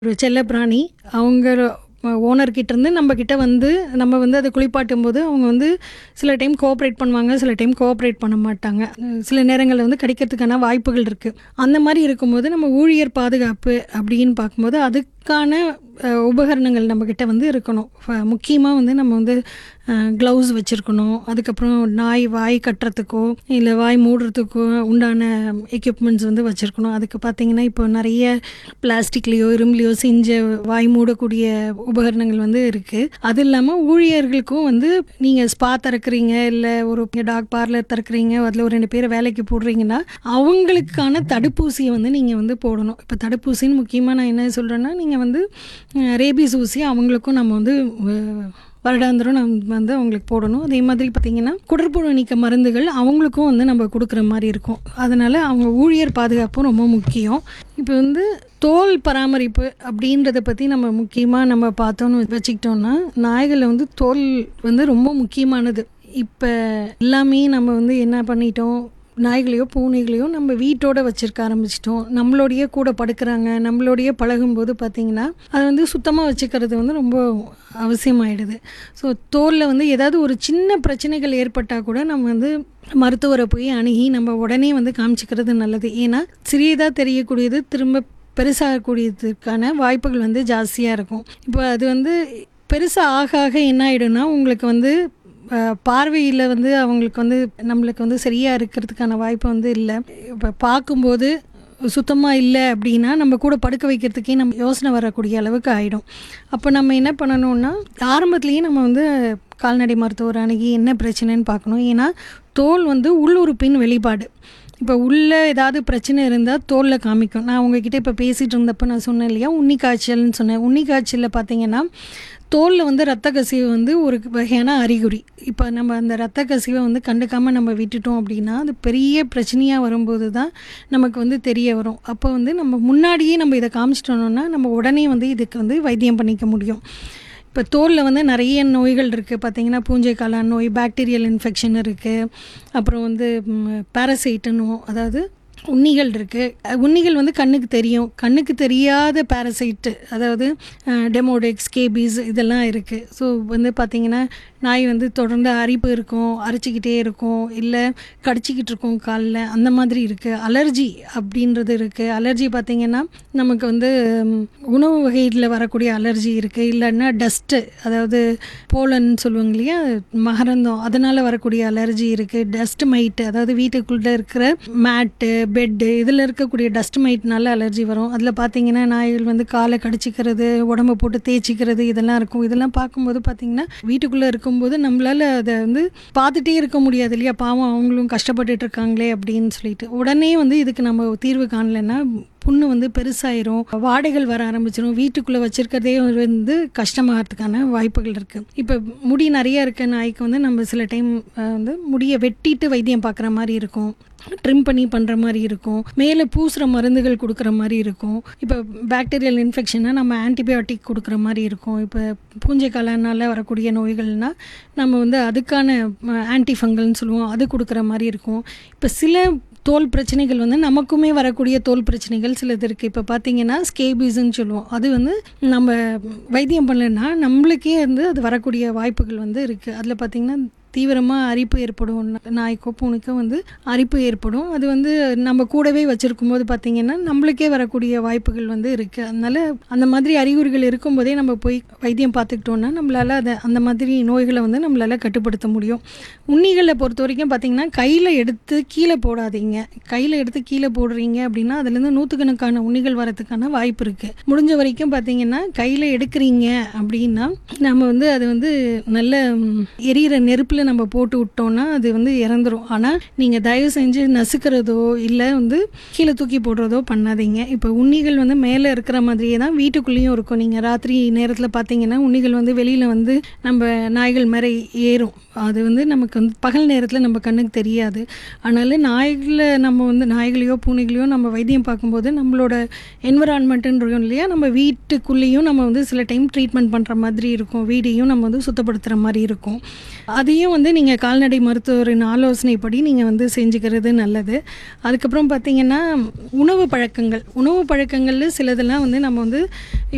ஒரு செல்லப்பிராணி அவங்க ஓனர்கிட்ட இருந்து நம்ம கிட்ட வந்து நம்ம வந்து அதை குளிப்பாட்டும் போது அவங்க வந்து சில டைம் கோஆப்ரேட் பண்ணுவாங்க சில டைம் கோஆப்ரேட் பண்ண மாட்டாங்க சில நேரங்களில் வந்து கிடைக்கிறதுக்கான வாய்ப்புகள் இருக்குது அந்த மாதிரி இருக்கும்போது நம்ம ஊழியர் பாதுகாப்பு அப்படின்னு பார்க்கும்போது அதுக்கான அஹ், உபகரணங்கள் நம்மக்கிட்ட வந்து இருக்கணும் முக்கியமாக வந்து நம்ம வந்து க்ளவுஸ் வச்சுருக்கணும் அதுக்கப்புறம் நாய் வாய் கட்டுறதுக்கோ இல்லை வாய் மூடுறதுக்கோ உண்டான எக்யூப்மெண்ட்ஸ் வந்து வச்சுருக்கணும் அதுக்கு பார்த்தீங்கன்னா இப்போ நிறைய பிளாஸ்டிக்லேயோ இரும்புலையோ செஞ்ச வாய் மூடக்கூடிய உபகரணங்கள் வந்து இருக்குது அது இல்லாமல் ஊழியர்களுக்கும் வந்து நீங்கள் ஸ்பா திறக்கிறீங்க இல்லை ஒரு டாக் பார்லர் திறக்கிறீங்க அதில் ஒரு ரெண்டு பேரை வேலைக்கு போடுறீங்கன்னா அவங்களுக்கான தடுப்பூசியை வந்து நீங்கள் வந்து போடணும் இப்போ தடுப்பூசின்னு முக்கியமாக நான் என்ன சொல்கிறேன்னா நீங்கள் வந்து ரேபிஸ் ஊசி அவங்களுக்கும் நம்ம வந்து அஹ், வருடாந்திரம் நம்ம வந்து அவங்களுக்கு போடணும் அதே மாதிரி பார்த்திங்கன்னா குடற்புழு நீக்க மருந்துகள் அவங்களுக்கும் வந்து நம்ம கொடுக்குற மாதிரி இருக்கும் அதனால் அவங்க ஊழியர் பாதுகாப்பும் ரொம்ப முக்கியம் இப்போ வந்து தோல் பராமரிப்பு அப்படின்றத பற்றி நம்ம முக்கியமாக நம்ம பார்த்தோன்னு வச்சுக்கிட்டோம்னா நாய்களில் வந்து தோல் வந்து ரொம்ப முக்கியமானது இப்போ எல்லாமே நம்ம வந்து என்ன பண்ணிட்டோம் நாய்களையோ பூனைகளையோ நம்ம வீட்டோட வச்சிருக்க ஆரம்பிச்சிட்டோம் நம்மளோடையே கூட படுக்கிறாங்க நம்மளோடையே பழகும்போது பார்த்திங்கன்னா அதை வந்து சுத்தமாக வச்சுக்கிறது வந்து ரொம்ப அவசியமாயிடுது ஸோ தோலில் வந்து ஏதாவது ஒரு சின்ன பிரச்சனைகள் ஏற்பட்டால் கூட நம்ம வந்து மருத்துவரை போய் அணுகி நம்ம உடனே வந்து காமிச்சிக்கிறது நல்லது ஏன்னா சிறியதாக தெரியக்கூடியது திரும்ப பெருசாகக்கூடியதுக்கான வாய்ப்புகள் வந்து ஜாஸ்தியாக இருக்கும் இப்போ அது வந்து பெருசாக ஆக ஆக என்ன ஆகிடும்னா உங்களுக்கு வந்து பார்வையில் வந்து அவங்களுக்கு வந்து நம்மளுக்கு வந்து சரியாக இருக்கிறதுக்கான வாய்ப்பு வந்து இல்லை இப்போ பார்க்கும்போது சுத்தமாக இல்லை அப்படின்னா நம்ம கூட படுக்க வைக்கிறதுக்கே நம்ம யோசனை வரக்கூடிய அளவுக்கு ஆகிடும் அப்போ நம்ம என்ன பண்ணணும்னா ஆரம்பத்துலேயே நம்ம வந்து கால்நடை மருத்துவர் அணுகி என்ன பிரச்சனைன்னு பார்க்கணும் ஏன்னா தோல் வந்து உள்ளுறுப்பின் வெளிப்பாடு இப்போ உள்ளே ஏதாவது பிரச்சனை இருந்தால் தோலில் காமிக்கும் நான் உங்ககிட்ட இப்போ பேசிகிட்டு இருந்தப்போ நான் சொன்னேன் இல்லையா உன்னி காய்ச்சல்னு சொன்னேன் உன்னி காய்ச்சலில் பார்த்தீங்கன்னா தோலில் வந்து ரத்த கசிவு வந்து ஒரு வகையான அறிகுறி இப்போ நம்ம அந்த ரத்த கசிவை வந்து கண்டுக்காமல் நம்ம விட்டுட்டோம் அப்படின்னா அது பெரிய பிரச்சனையாக வரும்போது தான் நமக்கு வந்து தெரிய வரும் அப்போ வந்து நம்ம முன்னாடியே நம்ம இதை காமிச்சிட்டோம்னா நம்ம உடனே வந்து இதுக்கு வந்து வைத்தியம் பண்ணிக்க முடியும் இப்போ தோலில் வந்து நிறைய நோய்கள் இருக்குது பார்த்தீங்கன்னா பூஞ்சை காளான் நோய் பாக்டீரியல் இன்ஃபெக்ஷன் இருக்குது அப்புறம் வந்து பேரசைட்டுன்னு அதாவது உண்ணிகள் இருக்குது உண்ணிகள் வந்து கண்ணுக்கு தெரியும் கண்ணுக்கு தெரியாத பேரசைட்டு அதாவது டெமோடெக்ஸ் கேபிஸ் இதெல்லாம் இருக்குது ஸோ வந்து பார்த்திங்கன்னா நாய் வந்து தொடர்ந்து அரிப்பு இருக்கும் அரிச்சிக்கிட்டே இருக்கும் இல்லை கடிச்சிக்கிட்டு இருக்கும் காலில் அந்த மாதிரி இருக்குது அலர்ஜி அப்படின்றது இருக்குது அலர்ஜி பார்த்திங்கன்னா நமக்கு வந்து ம், உணவு வகையில் வரக்கூடிய அலர்ஜி இருக்குது இல்லைன்னா டஸ்ட்டு அதாவது போலன் சொல்லுவாங்க இல்லையா மகரந்தம் அதனால் வரக்கூடிய அலர்ஜி இருக்குது டஸ்ட் மைட்டு அதாவது வீட்டுக்குள்ளே இருக்கிற மேட்டு பெட்டு இதில் இருக்கக்கூடிய டஸ்ட் மைட்னால அலர்ஜி வரும் அதில் பார்த்தீங்கன்னா நாய்கள் வந்து காலை கடிச்சிக்கிறது உடம்ப போட்டு தேய்ச்சிக்கிறது இதெல்லாம் இருக்கும் இதெல்லாம் பார்க்கும்போது பார்த்தீங்கன்னா வீட்டுக்குள்ளே இருக்கும்போது நம்மளால் அதை வந்து பார்த்துட்டே இருக்க முடியாது இல்லையா பாவம் அவங்களும் கஷ்டப்பட்டுட்டு இருக்காங்களே அப்படின்னு சொல்லிட்டு உடனே வந்து இதுக்கு நம்ம தீர்வு காணலைன்னா புண்ணு வந்து பெருசாயிரும் வாடைகள் வர ஆரம்பிச்சிடும் வீட்டுக்குள்ளே வச்சிருக்கிறதே வந்து கஷ்டமாகறதுக்கான வாய்ப்புகள் இருக்குது இப்போ முடி நிறைய இருக்க நாய்க்கு வந்து நம்ம சில டைம் வந்து முடியை வெட்டிட்டு வைத்தியம் பார்க்குற மாதிரி இருக்கும் ட்ரிம் பண்ணி பண்ணுற மாதிரி இருக்கும் மேலே பூசுகிற மருந்துகள் கொடுக்குற மாதிரி இருக்கும் இப்போ பாக்டீரியல் இன்ஃபெக்ஷனை நம்ம ஆன்டிபயோட்டிக் கொடுக்குற மாதிரி இருக்கும் இப்போ பூஞ்சை காலனால் வரக்கூடிய நோய்கள்னால் நம்ம வந்து அதுக்கான ஆன்டிஃபங்கல்னு சொல்லுவோம் அது கொடுக்குற மாதிரி இருக்கும் இப்போ சில தோல் பிரச்சனைகள் வந்து நமக்குமே வரக்கூடிய தோல் பிரச்சனைகள் சிலது இருக்குது இப்போ பார்த்தீங்கன்னா ஸ்கேபீஸ்ன்னு சொல்லுவோம் அது வந்து நம்ம வைத்தியம் பண்ணலைன்னா நம்மளுக்கே வந்து அது வரக்கூடிய வாய்ப்புகள் வந்து இருக்குது அதில் பார்த்திங்கன்னா தீவிரமாக அரிப்பு ஏற்படும் நாய்க்கோ பூனைக்கோ வந்து அரிப்பு ஏற்படும் அது வந்து நம்ம கூடவே வச்சுருக்கும் போது பார்த்திங்கன்னா நம்மளுக்கே வரக்கூடிய வாய்ப்புகள் வந்து இருக்குது அதனால் அந்த மாதிரி அறிகுறிகள் இருக்கும்போதே நம்ம போய் வைத்தியம் பார்த்துக்கிட்டோன்னா நம்மளால் அதை அந்த மாதிரி நோய்களை வந்து நம்மளால் கட்டுப்படுத்த முடியும் உண்ணிகளை பொறுத்த வரைக்கும் பார்த்திங்கன்னா கையில் எடுத்து கீழே போடாதீங்க கையில் எடுத்து கீழே போடுறீங்க அப்படின்னா அதுலேருந்து நூற்றுக்கணக்கான உண்ணிகள் வரதுக்கான வாய்ப்பு இருக்குது முடிஞ்ச வரைக்கும் பார்த்திங்கன்னா கையில் எடுக்கிறீங்க அப்படின்னா நம்ம வந்து அது வந்து நல்ல ம், எரியிற நெருப்பில் நம்ம போட்டு விட்டோம்னா அது வந்து இறந்துரும் ஆனால் நீங்கள் தயவு செஞ்சு நசுக்கிறதோ இல்லை வந்து கீழே தூக்கி போடுறதோ பண்ணாதீங்க இப்போ உண்ணிகள் வந்து மேலே இருக்கிற மாதிரியே தான் வீட்டுக்குள்ளேயும் இருக்கும் நீங்கள் ராத்திரி நேரத்தில் பார்த்தீங்கன்னா உண்ணிகள் வந்து வெளியில் வந்து நம்ம நாய்கள் மேலே ஏறும் அது வந்து நமக்கு வந்து பகல் நேரத்தில் நம்ம கண்ணுக்கு தெரியாது அதனால நாய்களை நம்ம வந்து நாய்களையோ பூனைகளையோ நம்ம வைத்தியம் பார்க்கும்போது நம்மளோட என்விரான்மெண்ட்டுன்றோம் இல்லையா நம்ம வீட்டுக்குள்ளேயும் நம்ம வந்து சில டைம் ட்ரீட்மெண்ட் பண்ணுற மாதிரி இருக்கும் வீடையும் நம்ம வந்து சுத்தப்படுத்துகிற மாதிரி இருக்கும் அதையும் வந்து நீங்கள் கால்நடை மருத்துவரின் ஆலோசனைப்படி நீங்கள் வந்து செஞ்சுக்கிறது நல்லது அதுக்கப்புறம் பார்த்தீங்கன்னா உணவு பழக்கங்கள் உணவு பழக்கங்களில் சிலதெல்லாம் வந்து நம்ம வந்து